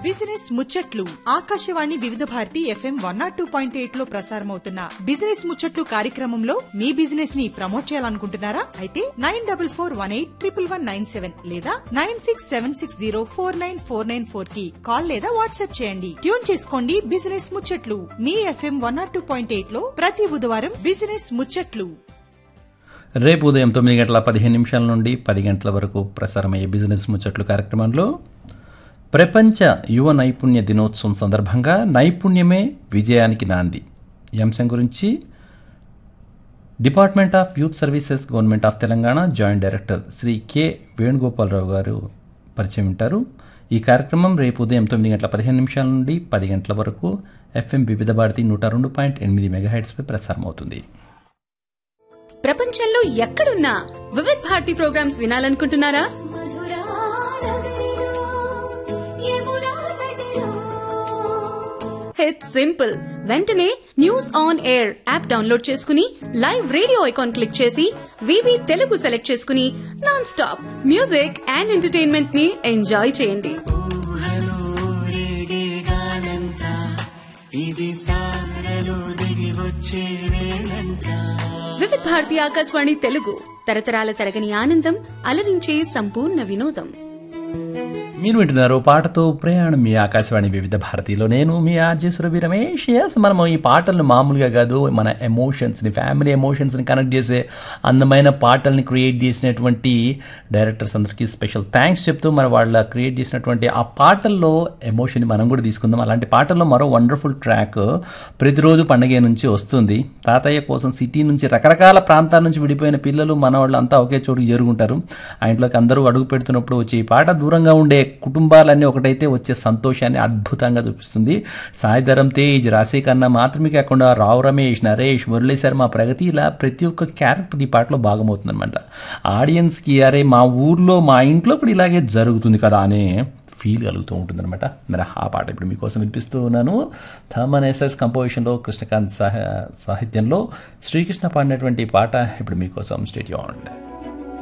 business ముచ్చట్లు Akashvani Vividh Bharati FM one not two point eight లో ప్రసారమవుతున్న బిజినెస్ ముచ్చట్లు కార్యక్రమంలో మీ బిజినెస్ ని ప్రమోట్ చేయాలనుకుంటున్నారా అయితే nine double four one eight triple one nine seven లేదా nine six seven six zero four nine four nine four కి కాల్ లేదా వాట్సాప్ చేయండి ట్యూన్ చేసుకోండి బిజినెస్ ముచ్చట్లు మీ FM one not two point eight లో ప్రతి బుధవారం బిజినెస్ ముచ్చట్లు రేపు ఉదయం తొమ్మిది గంటల పదిహేను నిమిషాల నుండి పది గంటల వరకు ప్రసారమయ్యే బిజినెస్ ముచ్చట్లు కార్యక్రమంలో ప్రపంచ యువ నైపుణ్య దినోత్సవం సందర్భంగా నైపుణ్యమే విజయానికి నాంది ఈ అంశం గురించి department of youth services government of Telangana joint director Shri K Venugopalarao garu పరిచయం ఉంటారు ఈ కార్యక్రమం రేపు ఉదయం తొమ్మిది గంటల పదిహేను నిమిషాల నుండి పది గంటల వరకు ఎఫ్ఎం వివిధ భారతి నూట రెండు పాయింట్ ఎనిమిది మెగాహెడ్స్పై ప్రసారం అవుతుంది ప్రపంచంలో ఎక్కడున్నా వివిధ్ భారతి ప్రోగ్రామ్స్ వినాలనుకుంటున్నారా ఇట్స్ సింపుల్ వెంటనే news on air app download చేసుకుని లైవ్ రేడియో ఐకాన్ క్లిక్ చేసి వివి తెలుగు సెలెక్ట్ చేసుకుని non stop music and entertainment ని ఎంజాయ్ చేయండి వివిధ భారతి ఆకాశవాణి తెలుగు తరతరాల తరగని ఆనందం అలరించే సంపూర్ణ వినోదం మీరు వింటున్నారు పాటతో ప్రయాణం మీ ఆకాశవాణి వివిధ భారతిలో నేను మీ ఆర్జే సురభి రమేష్ ఎస్ మనము ఈ పాటలను మామూలుగా కాదు మన ఎమోషన్స్ని ఫ్యామిలీ ఎమోషన్స్ని కనెక్ట్ చేసే అందమైన పాటల్ని క్రియేట్ చేసినటువంటి డైరెక్టర్స్ అందరికీ స్పెషల్ థ్యాంక్స్ చెప్తూ మరి వాళ్ళ క్రియేట్ చేసినటువంటి ఆ పాటల్లో ఎమోషన్ మనం కూడా తీసుకుందాం అలాంటి పాటల్లో మరో వండర్ఫుల్ ట్రాక్ ప్రతిరోజు పండగ నుంచి వస్తుంది తాతయ్య కోసం సిటీ నుంచి రకరకాల ప్రాంతాల నుంచి విడిపోయిన పిల్లలు మన వాళ్ళు అంతా ఒకే చోటుకి చేరుకుంటారు ఆ ఇంట్లోకి అందరూ అడుగు పెడుతున్నప్పుడు వచ్చే ఈ పాట దూరంగా ఉండే కుటుంబాలన్నీ ఒకటైతే వచ్చే సంతోషాన్ని అద్భుతంగా చూపిస్తుంది సాయిధరం తేజ్ రాశి కన్నా మాత్రమే కాకుండా రావు రమేష్ నరేష్ మురళీ శర్మ ప్రగతి ఇలా ప్రతి ఒక్క క్యారెక్టర్ ఈ పాటలో భాగమవుతుంది అనమాట ఆడియన్స్కి అరే మా ఊర్లో మా ఇంట్లో కూడా ఇలాగే జరుగుతుంది కదా అనే ఫీల్ కలుగుతూ ఉంటుందన్నమాట మరి ఆ పాట ఇప్పుడు మీకోసం వినిపిస్తూ ఉన్నాను థమన్ ఎస్ఎస్ కంపోజిషన్లో కృష్ణకాంత్ సాహ సాహిత్యంలో శ్రీకృష్ణ పాడినటువంటి పాట ఇప్పుడు మీకోసం స్టేడియో ఉండే